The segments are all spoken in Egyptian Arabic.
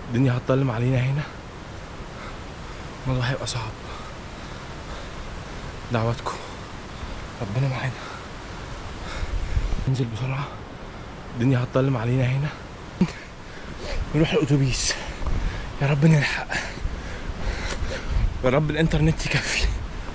الدنيا هتضلم علينا هنا الموضوع هيبقى صعب دعواتكم ربنا معانا ننزل بسرعة الدنيا هتضلم علينا هنا نروح الأتوبيس يا رب نلحق يا رب الإنترنت يكفي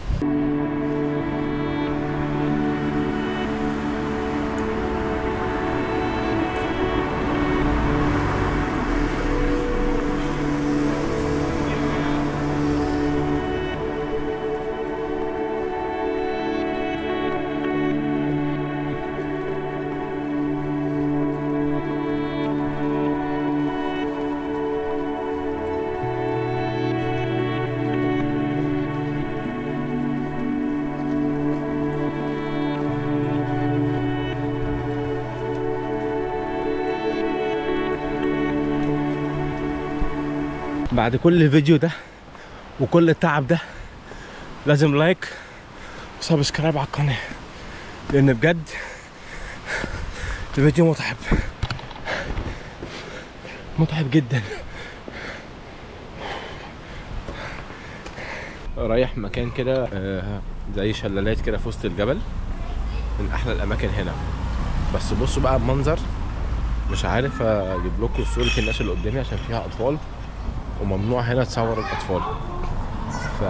بعد كل الفيديو ده وكل التعب ده لازم لايك وسبسكرايب على القناة لأن بجد الفيديو متعب متعب جدا رايح مكان كده آه، زي شلالات كده في وسط الجبل من احلى الاماكن هنا بس بصوا بقى المنظر مش عارف اجيب لكم صورة الناس اللي قدامي عشان فيها اطفال وممنوع هنا تصور الاطفال ف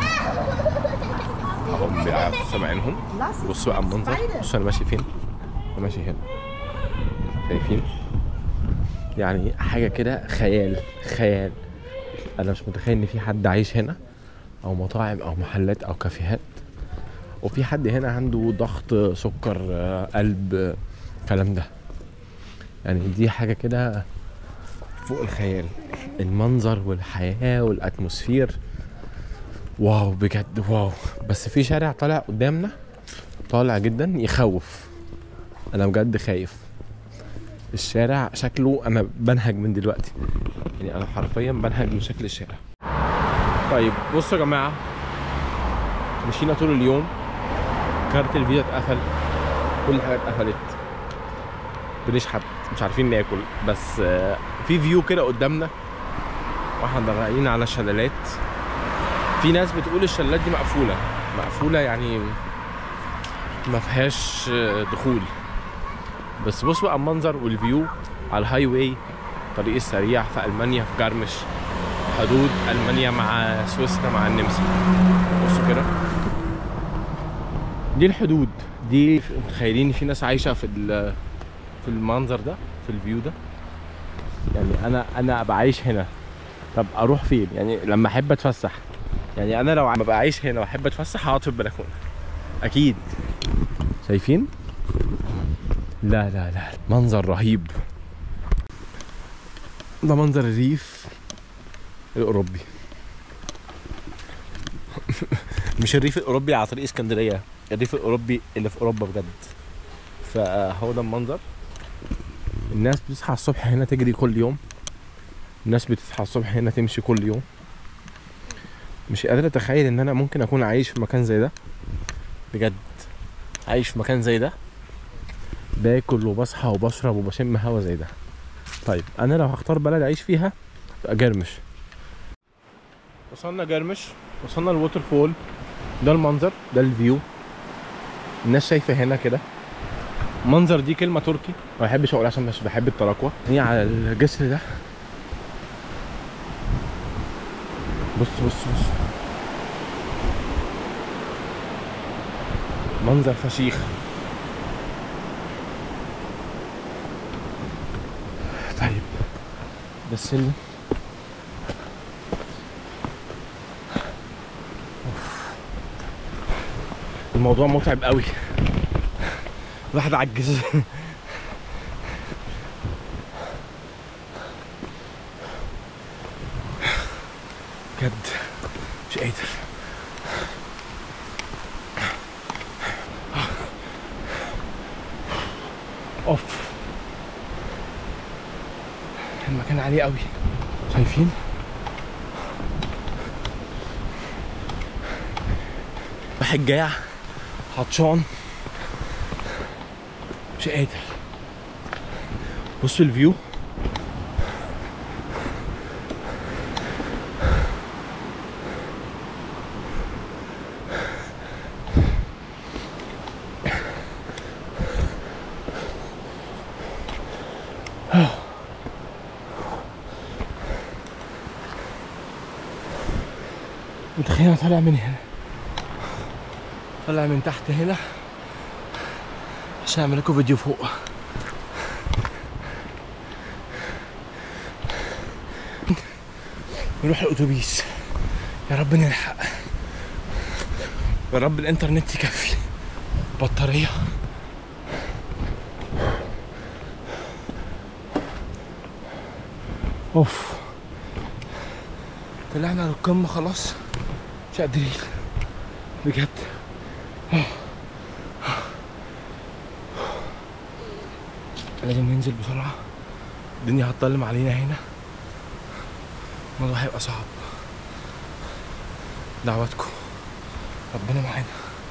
هم بيلعبوا سامعينهم بصوا بقى المنظر بصوا انا ماشي فين انا ماشي هنا شايفين يعني حاجه كده خيال خيال انا مش متخيل ان في حد عايش هنا او مطاعم او محلات او كافيهات وفي حد هنا عنده ضغط سكر آه، قلب آه، الكلام ده يعني دي حاجه كده فوق الخيال المنظر والحياه والاتموسفير واو بجد واو بس في شارع طالع قدامنا طالع جدا يخوف انا بجد خايف الشارع شكله انا بنهج من دلوقتي يعني انا حرفيا بنهج من شكل الشارع طيب بصوا يا جماعه مشينا طول اليوم كارت الفيزا اتقفل كل حاجه اتقفلت بنشحت مش عارفين ناكل بس آه، في فيو كده قدامنا واحنا رايحين على شلالات في ناس بتقول الشلالات دي مقفوله مقفوله يعني ما فيهاش آه، دخول بس بص بقى المنظر والفيو على الهاي واي الطريق السريع في المانيا في جارمش حدود المانيا مع سويسرا مع النمسا بصوا كده دي الحدود دي متخيلين إن في ناس عايشه في ال- في المنظر ده في الفيو ده يعني انا انا ابقى عايش هنا طب اروح فين يعني لما احب اتفسح يعني انا لو ببقى عايش هنا واحب اتفسح هقعد في البلكونه اكيد شايفين لا لا لا منظر رهيب ده منظر الريف الاوروبي مش الريف الاوروبي على طريق اسكندريه الريف الاوروبي اللي في اوروبا بجد فهو ده المنظر الناس بتصحى الصبح هنا تجري كل يوم الناس بتصحى الصبح هنا تمشي كل يوم مش قادر اتخيل ان انا ممكن اكون عايش في مكان زي ده بجد عايش في مكان زي ده باكل وبصحى وبشرب وبشم هوا زي ده طيب انا لو هختار بلد اعيش فيها تبقى جرمش وصلنا جرمش وصلنا الووتر فول ده المنظر ده الفيو الناس شايفه هنا كده منظر دي كلمه تركي ما بحبش اقولها عشان مش بحب التراكوة هي على الجسر ده بص بص بص منظر فشيخ طيب ده السلم أوف. الموضوع متعب قوي الواحد عجز بجد مش قادر اوف المكان عالي قوي شايفين واحد جاع عطشان مش قادر بصوا الفيو متخيل انا طالع من هنا طالع من تحت هنا عشان اعمل لكم فيديو فوق نروح الاتوبيس يا رب نلحق يا رب الانترنت يكفي بطاريه اوف طلعنا للقمه خلاص مش قادرين بجد لازم ننزل بسرعة الدنيا هتضلم علينا هنا الموضوع هيبقى صعب دعواتكم ربنا معانا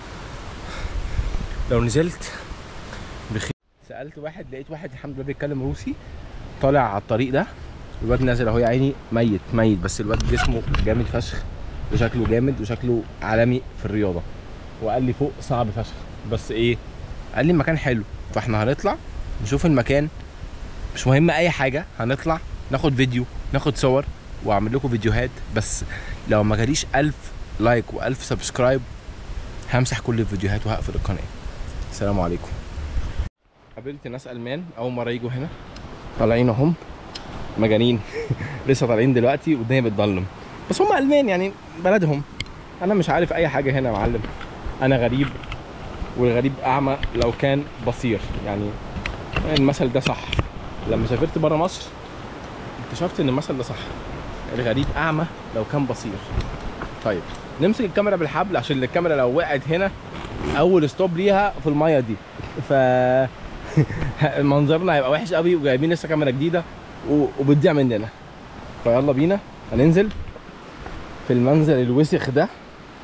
لو نزلت بخير سألت واحد لقيت واحد الحمد لله بيتكلم روسي طالع على الطريق ده الواد نازل اهو يا عيني ميت ميت بس الواد جسمه جامد فشخ وشكله جامد وشكله عالمي في الرياضه وقال لي فوق صعب فشخ بس ايه قال لي المكان حلو فاحنا هنطلع نشوف المكان مش مهم اي حاجه هنطلع ناخد فيديو ناخد صور واعمل لكم فيديوهات بس لو ما جاليش 1000 لايك و1000 سبسكرايب همسح كل الفيديوهات وهقفل القناه السلام عليكم قابلت ناس المان اول مره يجوا هنا طالعين اهم مجانين لسه طالعين دلوقتي والدنيا بتضلم بس هم المان يعني بلدهم انا مش عارف اي حاجه هنا يا معلم انا غريب والغريب اعمى لو كان بصير يعني المثل ده صح لما سافرت بره مصر اكتشفت ان المثل ده صح الغريب اعمى لو كان بصير طيب نمسك الكاميرا بالحبل عشان الكاميرا لو وقعت هنا اول ستوب ليها في الميه دي ف منظرنا هيبقى وحش قوي وجايبين لسه كاميرا جديده و- وبتضيع مننا فيلا بينا هننزل في المنزل الوسخ ده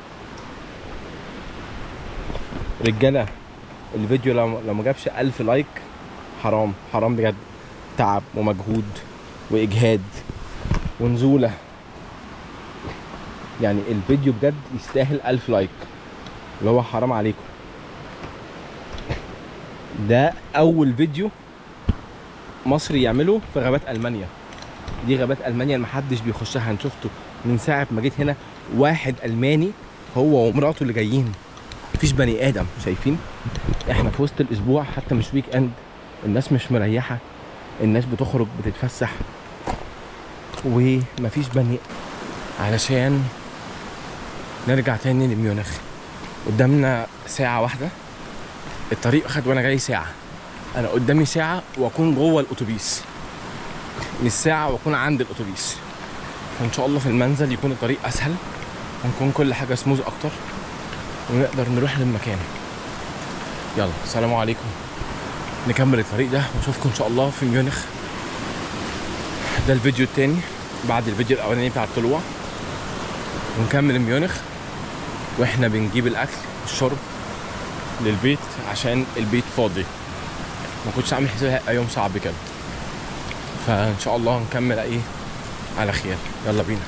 رجاله الفيديو لو لو ما جابش 1000 لايك حرام حرام بجد تعب ومجهود واجهاد ونزوله يعني الفيديو بجد يستاهل 1000 لايك اللي هو حرام عليكم ده اول فيديو مصري يعمله في غابات المانيا دي غابات المانيا اللي محدش بيخشها انا شفته من ساعه ما جيت هنا واحد الماني هو ومراته اللي جايين مفيش بني ادم شايفين احنا في وسط الاسبوع حتى مش ويك اند الناس مش مريحه الناس بتخرج بتتفسح ومفيش بني علشان نرجع تاني لميونخ قدامنا ساعة واحدة الطريق خد وانا جاي ساعة انا قدامي ساعة واكون جوه الاتوبيس مش ساعة واكون عند الاتوبيس فان شاء الله في المنزل يكون الطريق اسهل ونكون كل حاجة سموز اكتر ونقدر نروح للمكان يلا السلام عليكم نكمل الطريق ده ونشوفكم ان شاء الله في ميونخ ده الفيديو التاني بعد الفيديو الاولاني بتاع الطلوع ونكمل ميونخ واحنا بنجيب الاكل والشرب للبيت عشان البيت فاضي ما كنتش عامل حسابي هيبقى يوم صعب كده فان شاء الله نكمل ايه على خير يلا بينا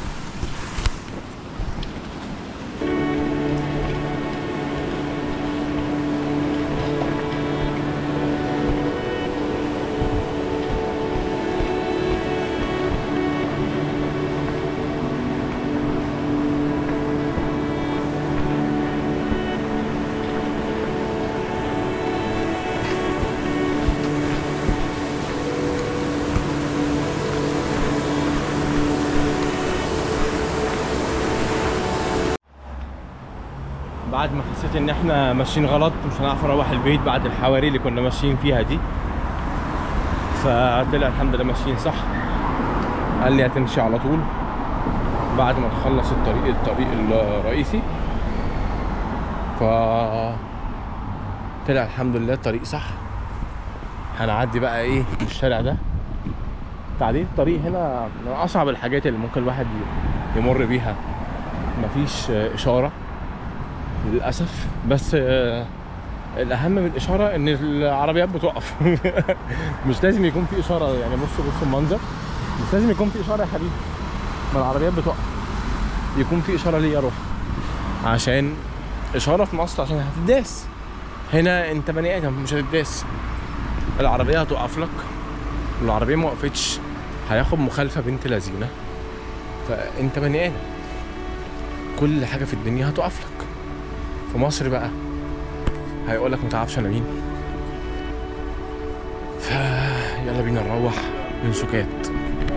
بعد ما حسيت ان احنا ماشيين غلط مش هنعرف نروح البيت بعد الحواري اللي كنا ماشيين فيها دي فطلع الحمد لله ماشيين صح قال لي هتمشي على طول بعد ما تخلص الطريق الطريق الرئيسي ف طلع الحمد لله الطريق صح هنعدي بقى ايه الشارع ده تعديل الطريق هنا من اصعب الحاجات اللي ممكن الواحد يمر بيها مفيش اشاره للاسف بس آه، الاهم من الاشاره ان العربيات بتوقف مش لازم يكون في اشاره يعني بصوا بصوا المنظر مش لازم يكون في اشاره يا حبيبي ما العربيات بتوقف يكون في اشاره ليه اروح عشان اشاره في مصر عشان هتداس هنا انت بني ادم مش هتداس العربيه هتوقف لك والعربيه ما وقفتش هياخد مخالفه بنت لذينه فانت بني ادم كل حاجه في الدنيا هتقف لك في مصر بقى هيقول لك ما تعرفش انا مين ف يلا بينا نروح من سكات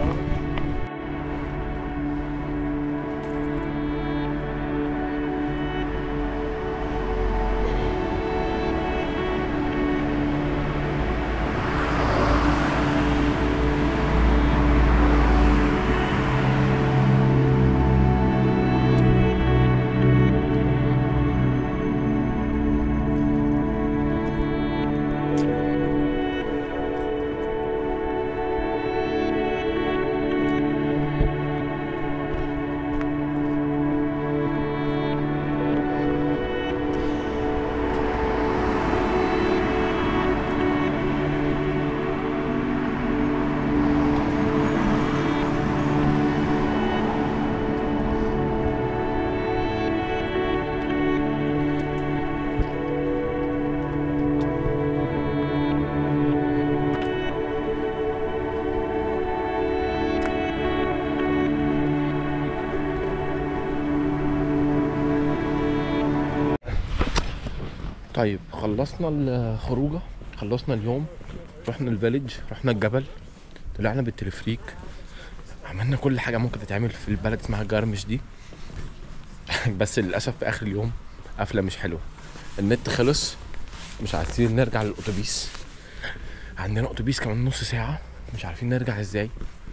طيب خلصنا الخروجه خلصنا اليوم رحنا الفيليج رحنا الجبل طلعنا بالتلفريك عملنا كل حاجه ممكن تتعمل في البلد اسمها جرمش دي بس للاسف في اخر اليوم قفله مش حلوه النت خلص مش عارفين نرجع للاتوبيس عندنا اتوبيس كمان نص ساعه مش عارفين نرجع ازاي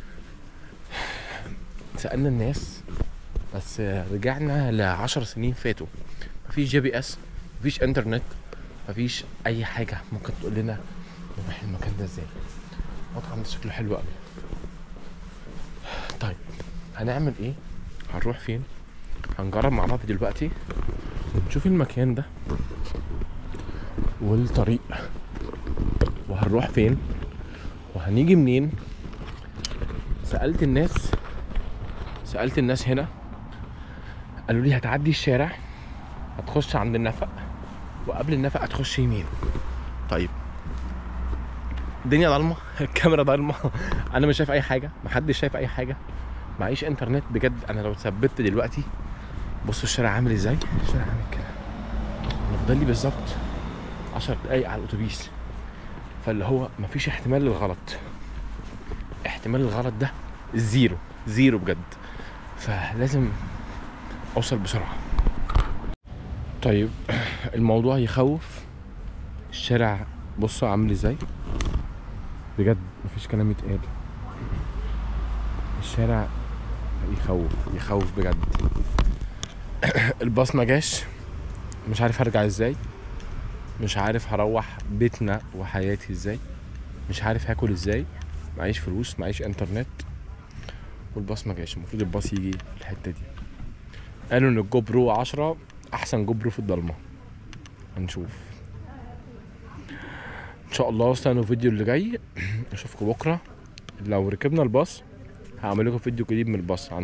سالنا الناس بس رجعنا لعشر سنين فاتوا مفيش جي بي اس مفيش انترنت مفيش اي حاجه ممكن تقول لنا نروح المكان ده ازاي المطعم ده شكله حلو قوي طيب هنعمل ايه هنروح فين هنجرب مع بعض دلوقتي ونشوف المكان ده والطريق وهنروح فين وهنيجي منين سألت الناس سألت الناس هنا قالوا لي هتعدي الشارع هتخش عند النفق وقبل النفق هتخش يمين طيب الدنيا ضلمه الكاميرا ضلمه انا مش شايف اي حاجه محدش شايف اي حاجه معيش انترنت بجد انا لو ثبت دلوقتي بصوا الشارع عامل ازاي الشارع عامل كده انا فاضل لي بالظبط 10 دقايق على الاتوبيس فاللي هو مفيش احتمال للغلط احتمال الغلط ده زيرو زيرو بجد فلازم اوصل بسرعه طيب الموضوع يخوف الشارع بصوا عامل ازاي بجد مفيش كلام يتقال الشارع يخوف يخوف بجد الباص ما جاش مش عارف هرجع ازاي مش عارف هروح بيتنا وحياتي ازاي مش عارف هاكل ازاي معيش فلوس معيش انترنت والباص ما جاش المفروض الباص يجي الحته دي قالوا ان الجو برو 10 احسن جو برو في الضلمه هنشوف ان شاء الله استنوا الفيديو اللي جاي اشوفكم بكره لو ركبنا الباص هعمل لكم فيديو جديد من الباص عن